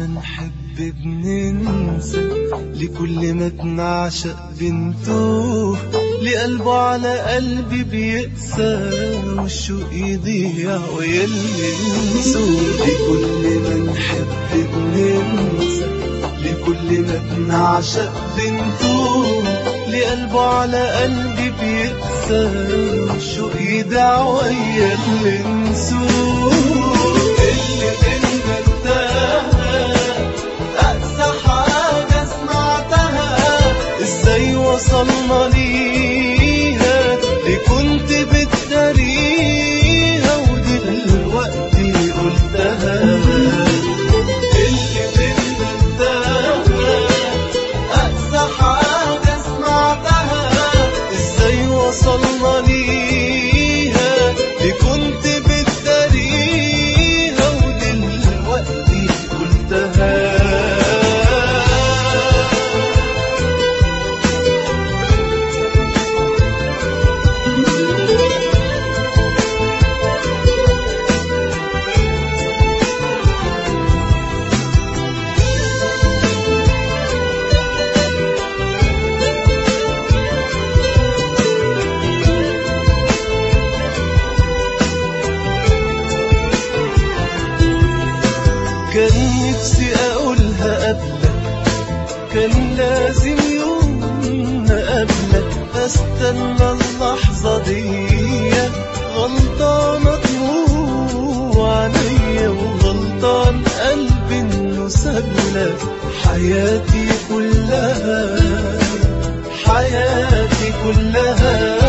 ما نحب بننسى لكل ما تنعشق بنتوه لقلبه على قلبي بيقسى والشوق يضيع ويلمسه لكل ما نحب بننسى لكل ما بنعشق بنتوه لقلبه على قلبي بيقسى والشوق يضيع ويلمسه اللي بينا انتهى أقسى حاجة سمعتها ازاي وصلنا ليها اللي كنت بتداريها ودلوقتي قلتها اللي بينا انتهى أقسى حاجة سمعتها ازاي وصلنا ليها اللي كنت بتداريها ودلوقتي قلتها كان نفسي اقولها قبلك كان لازم يوم نقابلك استنى اللحظة دي غلطانة دموع عينيا وغلطان قلبي انه سابلك حياتي كلها حياتي كلها